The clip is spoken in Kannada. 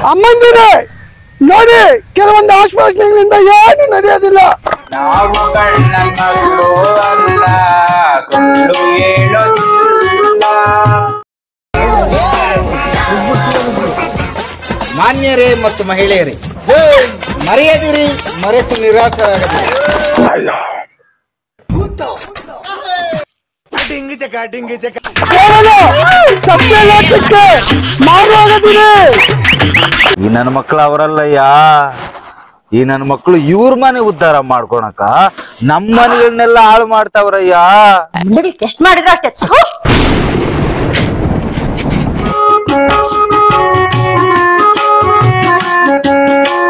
ಅಮ್ಮಂದಿರೇ ನೋಡಿ ಕೆಲವೊಂದು ಆಶ್ವಾಸನೆಗಳಿಂದ ಏನು ನಡೆಯೋದಿಲ್ಲ ನಾವು ಕಣ್ಣ ಮಗಳು ಅಲ್ಲ ಸುಳ್ಳು ಹೇಳೋದಿಲ್ಲ ಮಾನ್ಯರೇ ಮತ್ತು ಮಹಿಳೆಯರೇ ಮರೆಯದಿರಿ ಮರೆತು ನಿರಾಸರಾಗದಿರಿ ಕೇವಲ ಸತ್ಯಲೋಕಕ್ಕೆ ಮಾರುವಾಗದಿರಿ ಈ ನನ್ನ ಮಕ್ಳು ಅವರಲ್ಲಯ್ಯ ಈ ನನ್ನ ಮಕ್ಳು ಇವ್ರ ಮನೆ ಉದ್ಧಾರ ಮಾಡ್ಕೊಳಕ ನಮ್ಮ ಮನೆಗಳನ್ನೆಲ್ಲ ಹಾಳು ಮಾಡ್ತಾವ್ರಯ್ಯ ಎಷ್ಟ್ ಮಾಡಿದ್ರು ಅಷ್ಟೇ ಥು! ಆ